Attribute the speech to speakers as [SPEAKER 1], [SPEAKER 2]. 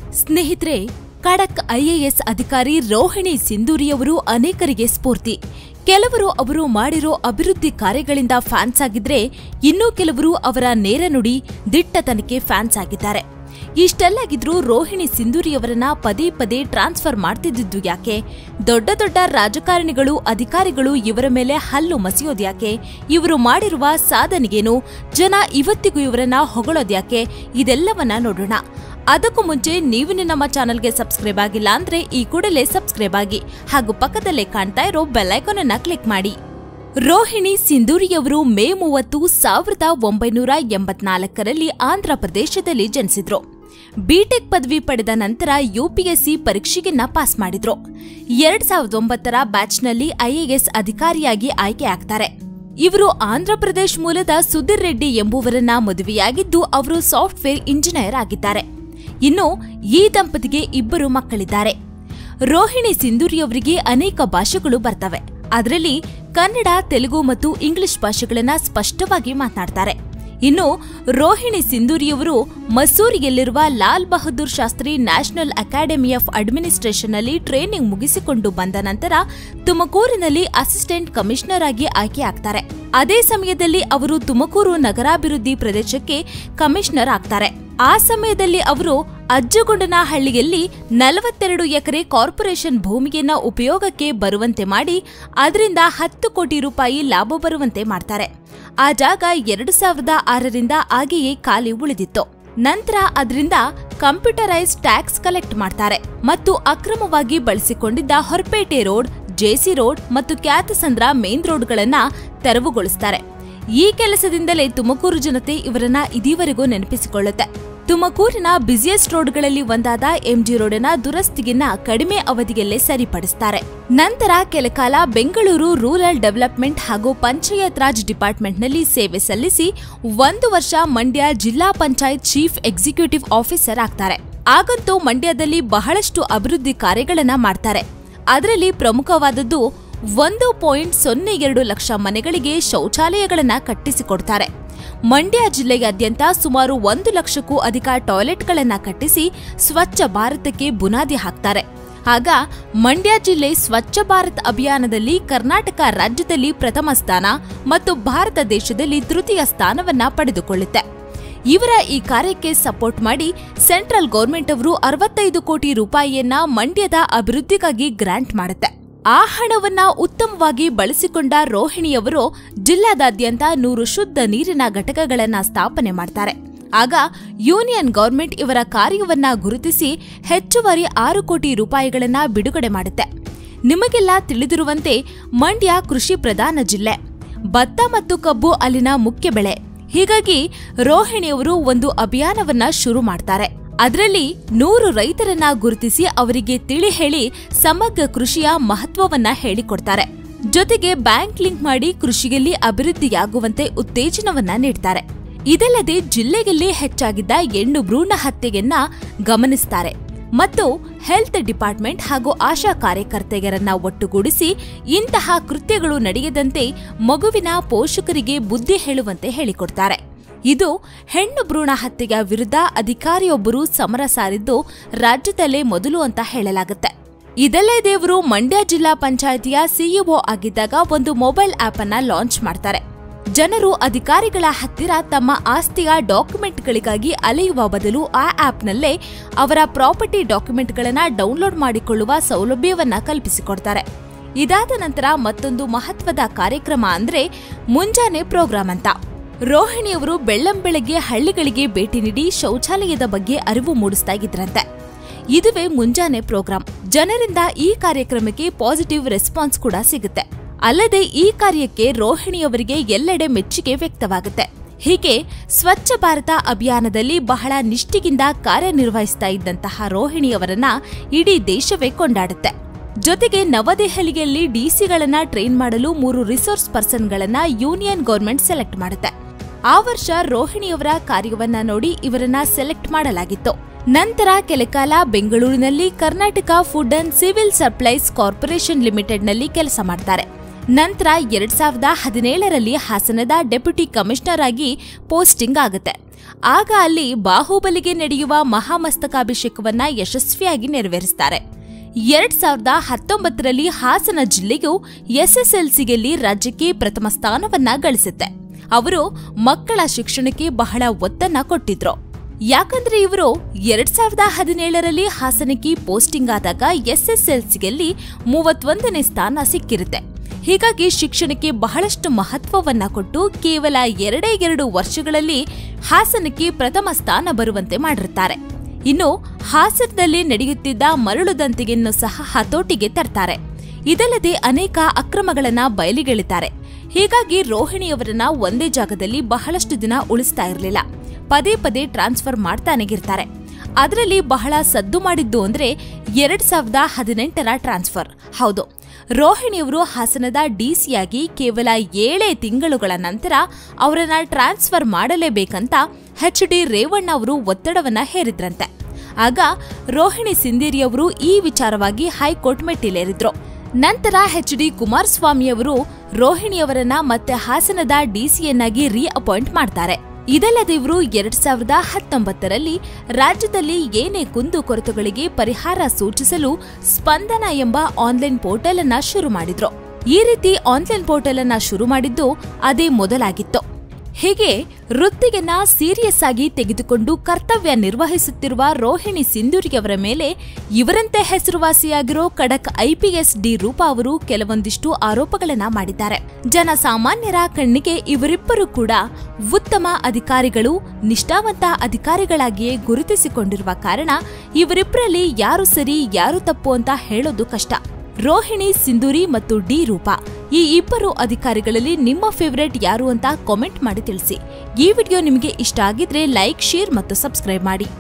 [SPEAKER 1] ಸ್ನೇಹಿತರೆ ಖಡಕ್ ಐಎಎಸ್ ಅಧಿಕಾರಿ ರೋಹಿಣಿ ಸಿಂಧೂರಿಯವರು ಅನೇಕರಿಗೆ ಸ್ಫೂರ್ತಿ ಕೆಲವರು ಅವರು ಮಾಡಿರೋ ಅಭಿವೃದ್ಧಿ ಕಾರ್ಯಗಳಿಂದ ಫ್ಯಾನ್ಸ್ ಆಗಿದ್ರೆ ಇನ್ನೂ ಕೆಲವರು ಅವರ ನೇರ ನುಡಿ ದಿಟ್ಟತನಕ್ಕೆ ಫ್ಯಾನ್ಸ್ ಆಗಿದ್ದಾರೆ ಇಷ್ಟೆಲ್ಲಾಗಿದ್ರೂ ರೋಹಿಣಿ ಸಿಂಧೂರಿಯವರನ್ನ ಪದೇ ಪದೇ ಟ್ರಾನ್ಸ್ಫರ್ ಮಾಡ್ತಿದ್ದಿದ್ದು ಯಾಕೆ ದೊಡ್ಡ ದೊಡ್ಡ ರಾಜಕಾರಣಿಗಳು ಅಧಿಕಾರಿಗಳು ಇವರ ಮೇಲೆ ಹಲ್ಲು ಮಸಿಯೋದ್ಯಾಕೆ ಇವರು ಮಾಡಿರುವ ಸಾಧನೆಗೇನು ಜನ ಇವತ್ತಿಗೂ ಇವರನ್ನ ಹೊಗಳೋದ್ಯಾಕೆ ಇದೆಲ್ಲವನ್ನ ನೋಡೋಣ ಅದಕ್ಕೂ ಮುಂಚೆ ನೀವು ನಮ್ಮ ಚಾನಲ್ಗೆ ಸಬ್ಸ್ಕ್ರೈಬ್ ಆಗಿಲ್ಲ ಅಂದ್ರೆ ಈ ಕೂಡಲೇ ಸಬ್ಸ್ಕ್ರೈಬ್ ಆಗಿ ಹಾಗೂ ಪಕ್ಕದಲ್ಲೇ ಕಾಣ್ತಾ ಇರೋ ಬೆಲ್ಲೈಕಾನ್ ಅನ್ನ ಕ್ಲಿಕ್ ಮಾಡಿ ರೋಹಿಣಿ ಸಿಂಧೂರಿಯವರು ಮೇ ಮೂವತ್ತು ಸಾವಿರದ ಒಂಬೈನೂರ ಎಂಬತ್ನಾಲ್ಕರಲ್ಲಿ ಆಂಧ್ರ ಪ್ರದೇಶದಲ್ಲಿ ಜನಿಸಿದ್ರು ಬಿಟೆಕ್ ಪದವಿ ಪಡೆದ ನಂತರ ಯುಪಿಎಸ್ಸಿ ಪರೀಕ್ಷೆಯನ್ನ ಪಾಸ್ ಮಾಡಿದ್ರು ಎರಡ್ ಸಾವಿರದ ಒಂಬತ್ತರ ಬ್ಯಾಚ್ನಲ್ಲಿ ಐಎಎಸ್ ಅಧಿಕಾರಿಯಾಗಿ ಆಯ್ಕೆ ಆಗ್ತಾರೆ ಇವರು ಆಂಧ್ರಪ್ರದೇಶ್ ಮೂಲದ ಸುಧೀರ್ ರೆಡ್ಡಿ ಎಂಬುವರನ್ನ ಮದುವೆಯಾಗಿದ್ದು ಅವರು ಸಾಫ್ಟ್ವೇರ್ ಇಂಜಿನಿಯರ್ ಆಗಿದ್ದಾರೆ ಇನ್ನು ಈ ದಂಪತಿಗೆ ಇಬ್ಬರು ಮಕ್ಕಳಿದ್ದಾರೆ ರೋಹಿಣಿ ಸಿಂಧೂರಿಯವರಿಗೆ ಅನೇಕ ಭಾಷೆಗಳು ಬರ್ತವೆ ಅದರಲ್ಲಿ ಕನ್ನಡ ತೆಲುಗು ಮತ್ತು ಇಂಗ್ಲಿಷ್ ಭಾಷೆಗಳನ್ನ ಸ್ಪಷ್ಟವಾಗಿ ಮಾತನಾಡ್ತಾರೆ ಇನ್ನು ರೋಹಿಣಿ ಸಿಂಧೂರಿಯವರು ಮಸೂರಿಯಲ್ಲಿರುವ Lal Bahadur Shastri national academy of ಅಡ್ಮಿನಿಸ್ಟ್ರೇಷನ್ನಲ್ಲಿ ಟ್ರೈನಿಂಗ್ ಮುಗಿಸಿಕೊಂಡು ಬಂದ ನಂತರ ತುಮಕೂರಿನಲ್ಲಿ ಅಸಿಸ್ಟೆಂಟ್ ಕಮಿಷನರ್ ಆಗಿ ಆಯ್ಕೆ ಆಗ್ತಾರೆ ಅದೇ ಸಮಯದಲ್ಲಿ ಅವರು ತುಮಕೂರು ನಗರಾಭಿವೃದ್ಧಿ ಪ್ರದೇಶಕ್ಕೆ ಕಮಿಷನರ್ ಆಗ್ತಾರೆ ಆ ಸಮಯದಲ್ಲಿ ಅವರು ಅಜ್ಜುಗೊಂಡನಹಳ್ಳಿಯಲ್ಲಿ ನಲವತ್ತೆರಡು ಎಕರೆ ಕಾರ್ಪೊರೇಷನ್ ಭೂಮಿಯನ್ನ ಉಪಯೋಗಕ್ಕೆ ಬರುವಂತೆ ಮಾಡಿ ಅದರಿಂದ ಹತ್ತು ಕೋಟಿ ರೂಪಾಯಿ ಲಾಭ ಬರುವಂತೆ ಮಾಡ್ತಾರೆ ಆ ಜಾಗ ಎರಡು ಸಾವಿರದ ಆರರಿಂದ ಹಾಗೆಯೇ ಖಾಲಿ ಉಳಿದಿತ್ತು ನಂತರ ಅದರಿಂದ ಕಂಪ್ಯೂಟರೈಸ್ ಟ್ಯಾಕ್ಸ್ ಕಲೆಕ್ಟ್ ಮಾಡ್ತಾರೆ ಮತ್ತು ಅಕ್ರಮವಾಗಿ ಬಳಸಿಕೊಂಡಿದ್ದ ಹೊರಪೇಟೆ ರೋಡ್ ಜೆಸಿ ರೋಡ್ ಮತ್ತು ಖ್ಯಾತಸಂದ್ರ ಮೇನ್ ರೋಡ್ಗಳನ್ನ ತೆರವುಗೊಳಿಸ್ತಾರೆ ಈ ಕೆಲಸದಿಂದಲೇ ತುಮಕೂರು ಜನತೆ ಇವರನ್ನ ಇದೀವರೆಗೂ ನೆನಪಿಸಿಕೊಳ್ಳುತ್ತೆ ತುಮಕೂರಿನ ಬ್ಯುಸಿಯೆಸ್ಟ್ ರೋಡ್ಗಳಲ್ಲಿ ಒಂದಾದ ಎಂಜಿ ರೋಡಿನ ದುರಸ್ತಿಗಿನ್ನ ಕಡಿಮೆ ಅವಧಿಯಲ್ಲೇ ಸರಿಪಡಿಸ್ತಾರೆ ನಂತರ ಕೆಲಕಾಲ ಬೆಂಗಳೂರು ರೂರಲ್ ಡೆವಲಪ್ಮೆಂಟ್ ಹಾಗೂ ಪಂಚಾಯತ್ ರಾಜ್ ಡಿಪಾರ್ಟ್ಮೆಂಟ್ನಲ್ಲಿ ಸೇವೆ ಸಲ್ಲಿಸಿ ಒಂದು ವರ್ಷ ಮಂಡ್ಯ ಜಿಲ್ಲಾ ಪಂಚಾಯತ್ ಚೀಫ್ ಎಕ್ಸಿಕ್ಯೂಟಿವ್ ಆಫೀಸರ್ ಆಗ್ತಾರೆ ಆಗಂತೂ ಮಂಡ್ಯದಲ್ಲಿ ಬಹಳಷ್ಟು ಅಭಿವೃದ್ಧಿ ಕಾರ್ಯಗಳನ್ನ ಮಾಡ್ತಾರೆ ಅದರಲ್ಲಿ ಪ್ರಮುಖವಾದದ್ದು ಒಂದು ಪಾಯಿಂಟ್ ಸೊನ್ನೆ ಎರಡು ಲಕ್ಷ ಮನೆಗಳಿಗೆ ಶೌಚಾಲಯಗಳನ್ನ ಕಟ್ಟಿಸಿಕೊಡ್ತಾರೆ ಮಂಡ್ಯ ಜಿಲ್ಲೆಯಾದ್ಯಂತ ಸುಮಾರು ಒಂದು ಲಕ್ಷಕ್ಕೂ ಅಧಿಕ ಟಾಯ್ಲೆಟ್ಗಳನ್ನ ಕಟ್ಟಿಸಿ ಸ್ವಚ್ಛ ಭಾರತಕ್ಕೆ ಬುನಾದಿ ಹಾಕ್ತಾರೆ ಆಗ ಮಂಡ್ಯ ಜಿಲ್ಲೆ ಸ್ವಚ್ಛ ಭಾರತ್ ಅಭಿಯಾನದಲ್ಲಿ ಕರ್ನಾಟಕ ರಾಜ್ಯದಲ್ಲಿ ಪ್ರಥಮ ಸ್ಥಾನ ಮತ್ತು ಭಾರತ ದೇಶದಲ್ಲಿ ತೃತೀಯ ಸ್ಥಾನವನ್ನ ಪಡೆದುಕೊಳ್ಳುತ್ತೆ ಇವರ ಈ ಕಾರ್ಯಕ್ಕೆ ಸಪೋರ್ಟ್ ಮಾಡಿ ಸೆಂಟ್ರಲ್ ಗೌರ್ಮೆಂಟ್ ಅವರು ಅರವತ್ತೈದು ಕೋಟಿ ರೂಪಾಯಿಯನ್ನ ಮಂಡ್ಯದ ಅಭಿವೃದ್ಧಿಗಾಗಿ ಗ್ರಾಂಟ್ ಮಾಡುತ್ತೆ ಆ ಹಣವನ್ನ ಉತ್ತಮವಾಗಿ ಬಳಸಿಕೊಂಡ ರೋಹಿಣಿಯವರು ಜಿಲ್ಲಾದಾದ್ಯಂತ ನೂರು ಶುದ್ಧ ನೀರಿನ ಘಟಕಗಳನ್ನ ಸ್ಥಾಪನೆ ಮಾಡ್ತಾರೆ ಆಗ ಯೂನಿಯನ್ ಗೌರ್ಮೆಂಟ್ ಇವರ ಕಾರ್ಯವನ್ನ ಗುರುತಿಸಿ ಹೆಚ್ಚುವರಿ ಆರು ಕೋಟಿ ರೂಪಾಯಿಗಳನ್ನ ಬಿಡುಗಡೆ ಮಾಡುತ್ತೆ ನಿಮಗೆಲ್ಲ ತಿಳಿದಿರುವಂತೆ ಮಂಡ್ಯ ಕೃಷಿ ಪ್ರಧಾನ ಜಿಲ್ಲೆ ಭತ್ತ ಮತ್ತು ಕಬ್ಬು ಅಲ್ಲಿನ ಮುಖ್ಯ ಬೆಳೆ ಹೀಗಾಗಿ ರೋಹಿಣಿಯವರು ಒಂದು ಅಭಿಯಾನವನ್ನ ಶುರು ಮಾಡ್ತಾರೆ ಅದರಲ್ಲಿ ನೂರು ರೈತರನ್ನ ಗುರುತಿಸಿ ಅವರಿಗೆ ತಿಳಿ ಹೇಳಿ ಸಮಗ್ರ ಕೃಷಿಯ ಮಹತ್ವವನ್ನ ಹೇಳಿಕೊಡ್ತಾರೆ ಜೊತೆಗೆ ಬ್ಯಾಂಕ್ ಲಿಂಕ್ ಮಾಡಿ ಕೃಷಿಯಲ್ಲಿ ಅಭಿವೃದ್ಧಿಯಾಗುವಂತೆ ಉತ್ತೇಜನವನ್ನ ನೀಡ್ತಾರೆ ಇದಲ್ಲದೆ ಜಿಲ್ಲೆಯಲ್ಲಿ ಹೆಚ್ಚಾಗಿದ್ದ ಹೆಣ್ಣು ಭ್ರೂಣ ಹತ್ಯೆಯನ್ನ ಗಮನಿಸ್ತಾರೆ ಮತ್ತು ಹೆಲ್ತ್ ಡಿಪಾರ್ಟ್ಮೆಂಟ್ ಹಾಗೂ ಆಶಾ ಕಾರ್ಯಕರ್ತೆಯರನ್ನ ಒಟ್ಟುಗೂಡಿಸಿ ಇಂತಹ ಕೃತ್ಯಗಳು ನಡೆಯದಂತೆ ಮಗುವಿನ ಪೋಷಕರಿಗೆ ಬುದ್ಧಿ ಹೇಳುವಂತೆ ಹೇಳಿಕೊಡ್ತಾರೆ ಇದು ಹೆಣ್ಣು ಭ್ರೂಣ ಹತ್ಯೆಯ ವಿರುದ್ಧ ಅಧಿಕಾರಿಯೊಬ್ಬರು ಸಮರ ಸಾರಿದ್ದು ರಾಜ್ಯದಲ್ಲೇ ಮೊದಲು ಅಂತ ಹೇಳಲಾಗುತ್ತೆ ಇದಲ್ಲೇ ದೇವರು ಮಂಡ್ಯ ಜಿಲ್ಲಾ ಪಂಚಾಯಿತಿಯ ಸಿಇಒ ಆಗಿದ್ದಾಗ ಒಂದು ಮೊಬೈಲ್ ಆಪ್ ಅನ್ನ ಲಾಂಚ್ ಮಾಡ್ತಾರೆ ಜನರು ಅಧಿಕಾರಿಗಳ ಹತ್ತಿರ ತಮ್ಮ ಆಸ್ತಿಯ ಡಾಕ್ಯುಮೆಂಟ್ಗಳಿಗಾಗಿ ಅಲೆಯುವ ಬದಲು ಆ ಆಪ್ನಲ್ಲೇ ಅವರ ಪ್ರಾಪರ್ಟಿ ಡಾಕ್ಯುಮೆಂಟ್ಗಳನ್ನ ಡೌನ್ಲೋಡ್ ಮಾಡಿಕೊಳ್ಳುವ ಸೌಲಭ್ಯವನ್ನ ಕಲ್ಪಿಸಿಕೊಡ್ತಾರೆ ಇದಾದ ನಂತರ ಮತ್ತೊಂದು ಮಹತ್ವದ ಕಾರ್ಯಕ್ರಮ ಅಂದ್ರೆ ಮುಂಜಾನೆ ಪ್ರೋಗ್ರಾಂ ಅಂತ ರೋಹಿಣಿಯವರು ಬೆಳ್ಳಂಬೆಳಗ್ಗೆ ಹಳ್ಳಿಗಳಿಗೆ ಭೇಟಿ ನೀಡಿ ಶೌಚಾಲಯದ ಬಗ್ಗೆ ಅರಿವು ಮೂಡಿಸ್ತಾ ಇದ್ರಂತೆ ಇದುವೇ ಮುಂಜಾನೆ ಪ್ರೋಗ್ರಾಂ ಜನರಿಂದ ಈ ಕಾರ್ಯಕ್ರಮಕ್ಕೆ ಪಾಸಿಟಿವ್ ರೆಸ್ಪಾನ್ಸ್ ಕೂಡ ಸಿಗುತ್ತೆ ಅಲ್ಲದೆ ಈ ಕಾರ್ಯಕ್ಕೆ ರೋಹಿಣಿಯವರಿಗೆ ಎಲ್ಲೆಡೆ ಮೆಚ್ಚುಗೆ ವ್ಯಕ್ತವಾಗುತ್ತೆ ಹೀಗೆ ಸ್ವಚ್ಛ ಭಾರತ ಅಭಿಯಾನದಲ್ಲಿ ಬಹಳ ನಿಷ್ಠೆಯಿಂದ ಕಾರ್ಯನಿರ್ವಹಿಸ್ತಾ ಇದ್ದಂತಹ ರೋಹಿಣಿಯವರನ್ನ ಇಡೀ ದೇಶವೇ ಕೊಂಡಾಡುತ್ತೆ ಜೊತೆಗೆ ನವದೆಹಲಿಯಲ್ಲಿ ಡಿಸಿಗಳನ್ನ ಟ್ರೈನ್ ಮಾಡಲು ಮೂರು ರಿಸೋರ್ಸ್ ಪರ್ಸನ್ಗಳನ್ನ ಯೂನಿಯನ್ ಗೌರ್ಮೆಂಟ್ ಸೆಲೆಕ್ಟ್ ಮಾಡುತ್ತೆ ಆ ವರ್ಷ ರೋಹಿಣಿಯವರ ಕಾರ್ಯವನ್ನ ನೋಡಿ ಇವರನ್ನ ಸೆಲೆಕ್ಟ್ ಮಾಡಲಾಗಿತ್ತು ನಂತರ ಕೆಲಕಾಲ ಬೆಂಗಳೂರಿನಲ್ಲಿ Karnataka food and civil supplies corporation ಲಿಮಿಟೆಡ್ನಲ್ಲಿ ಕೆಲಸ ಮಾಡ್ತಾರೆ ನಂತರ ಎರಡ್ ಸಾವಿರದ ಹದಿನೇಳರಲ್ಲಿ ಹಾಸನದ ಡೆಪ್ಯೂಟಿ ಕಮಿಷನರ್ ಆಗಿ ಪೋಸ್ಟಿಂಗ್ ಆಗುತ್ತೆ ಆಗ ಅಲ್ಲಿ ಬಾಹುಬಲಿಗೆ ನಡೆಯುವ ಮಹಾಮಸ್ತಕಾಭಿಷೇಕವನ್ನ ಯಶಸ್ವಿಯಾಗಿ ನೆರವೇರಿಸ್ತಾರೆ ಎರಡ್ ಸಾವಿರದ ಹತ್ತೊಂಬತ್ತರಲ್ಲಿ ಹಾಸನ ಜಿಲ್ಲೆಯು ಎಸ್ಎಸ್ಎಲ್ಸಿಯಲ್ಲಿ ರಾಜ್ಯಕ್ಕೆ ಪ್ರಥಮ ಸ್ಥಾನವನ್ನ ಗಳಿಸುತ್ತೆ ಅವರು ಮಕ್ಕಳ ಶಿಕ್ಷಣಕ್ಕೆ ಬಹಳ ಒತ್ತನ್ನ ಕೊಟ್ಟಿದ್ರು ಯಾಕಂದ್ರೆ ಇವರು ಎರಡ್ ಸಾವಿರದ ಹದಿನೇಳರಲ್ಲಿ ಹಾಸನಕ್ಕೆ ಪೋಸ್ಟಿಂಗ್ ಆದಾಗ ಎಸ್ಎಸ್ಎಲ್ಸಿಯಲ್ಲಿ ಮೂವತ್ತೊಂದನೇ ಸ್ಥಾನ ಸಿಕ್ಕಿರುತ್ತೆ ಹೀಗಾಗಿ ಶಿಕ್ಷಣಕ್ಕೆ ಬಹಳಷ್ಟು ಮಹತ್ವವನ್ನ ಕೊಟ್ಟು ಕೇವಲ ಎರಡೇ ಎರಡು ವರ್ಷಗಳಲ್ಲಿ ಹಾಸನಕ್ಕೆ ಪ್ರಥಮ ಸ್ಥಾನ ಬರುವಂತೆ ಮಾಡಿರುತ್ತಾರೆ ಇನ್ನು ಹಾಸನದಲ್ಲಿ ನಡೆಯುತ್ತಿದ್ದ ಮರಳು ದಂತೆಯನ್ನು ಸಹ ಹತೋಟಿಗೆ ತರ್ತಾರೆ ಇದಲ್ಲದೆ ಅನೇಕ ಅಕ್ರಮಗಳನ್ನ ಬಯಲಿಗೆಳಿತಾರೆ ಹೀಗಾಗಿ ರೋಹಿಣಿಯವರನ್ನ ಒಂದೇ ಜಾಗದಲ್ಲಿ ಬಹಳಷ್ಟು ದಿನ ಉಳಿಸ್ತಾ ಇರಲಿಲ್ಲ ಪದೇ ಪದೇ ಟ್ರಾನ್ಸ್ಫರ್ ಮಾಡ್ತಾನೆ ಇರ್ತಾರೆ ಅದರಲ್ಲಿ ಬಹಳ ಸದ್ದು ಮಾಡಿದ್ದು ಅಂದ್ರೆ ಎರಡ್ ಸಾವಿರದ ಹದಿನೆಂಟರ ಟ್ರಾನ್ಸ್ಫರ್ ಹೌದು ರೋಹಿಣಿಯವರು ಹಾಸನದ ಡಿಸಿಯಾಗಿ ಕೇವಲ ಏಳೇ ತಿಂಗಳುಗಳ ನಂತರ ಅವರನ್ನ ಟ್ರಾನ್ಸ್ಫರ್ ಮಾಡಲೇಬೇಕಂತ ಎಚ್ ಡಿ ರೇವಣ್ಣ ಅವರು ಒತ್ತಡವನ್ನ ಹೇರಿದ್ರಂತೆ ಆಗ ರೋಹಿಣಿ ಸಿಂಧೇರಿಯವರು ಈ ವಿಚಾರವಾಗಿ ಹೈಕೋರ್ಟ್ ಮೆಟ್ಟಿಲೇರಿದ್ರು ನಂತರ ಎಚ್ ಡಿ ಕುಮಾರಸ್ವಾಮಿಯವರು ರೋಹಿಣಿಯವರನ್ನ ಮತ್ತೆ ಹಾಸನದ ಡಿಸಿಯನ್ನಾಗಿ ರೀ ಅಪಾಯಿಂಟ್ ಮಾಡ್ತಾರೆ ಇದಲ್ಲದೆ ಇವರು ಎರಡ್ ಸಾವಿರದ ಹತ್ತೊಂಬತ್ತರಲ್ಲಿ ರಾಜ್ಯದಲ್ಲಿ ಏನೇ ಕುಂದುಕೊರತೆಗಳಿಗೆ ಪರಿಹಾರ ಸೂಚಿಸಲು ಸ್ಪಂದನ ಎಂಬ ಆನ್ಲೈನ್ ಪೋರ್ಟಲ್ ಅನ್ನ ಶುರು ಮಾಡಿದ್ರು ಈ ರೀತಿ ಆನ್ಲೈನ್ ಪೋರ್ಟಲ್ ಅನ್ನ ಶುರು ಮಾಡಿದ್ದು ಅದೇ ಮೊದಲಾಗಿತ್ತು ಹೀಗೆ ವೃತ್ತಿಗೆನ್ನ ಸೀರಿಯಸ್ ಆಗಿ ತೆಗೆದುಕೊಂಡು ಕರ್ತವ್ಯ ನಿರ್ವಹಿಸುತ್ತಿರುವ ರೋಹಿಣಿ ಸಿಂಧೂರಿಯವರ ಮೇಲೆ ಇವರಂತೆ ಹೆಸರುವಾಸಿಯಾಗಿರೋ ಖಡಕ್ ಐಪಿಎಸ್ ಡಿ ರೂಪಾ ಅವರು ಕೆಲವೊಂದಿಷ್ಟು ಆರೋಪಗಳನ್ನ ಮಾಡಿದ್ದಾರೆ ಜನಸಾಮಾನ್ಯರ ಕಣ್ಣಿಗೆ ಇವರಿಬ್ಬರು ಕೂಡ ಉತ್ತಮ ಅಧಿಕಾರಿಗಳು ನಿಷ್ಠಾವಂತ ಅಧಿಕಾರಿಗಳಾಗಿಯೇ ಗುರುತಿಸಿಕೊಂಡಿರುವ ಕಾರಣ ಇವರಿಬ್ಬರಲ್ಲಿ ಯಾರು ಸರಿ ಯಾರು ತಪ್ಪು ಅಂತ ಹೇಳೋದು ಕಷ್ಟ ರೋಹಿಣಿ ಸಿಂಧೂರಿ ಮತ್ತು ಡಿ ರೂಪಾ ಈ ಇಬ್ಬರು ಅಧಿಕಾರಿಗಳಲ್ಲಿ ನಿಮ್ಮ ಫೇವರೇಟ್ ಯಾರು ಅಂತ ಕಾಮೆಂಟ್ ಮಾಡಿ ತಿಳಿಸಿ ಈ ವಿಡಿಯೋ ನಿಮಗೆ ಇಷ್ಟ ಆಗಿದ್ರೆ ಲೈಕ್ ಶೇರ್ ಮತ್ತು ಸಬ್ಸ್ಕ್ರೈಬ್ ಮಾಡಿ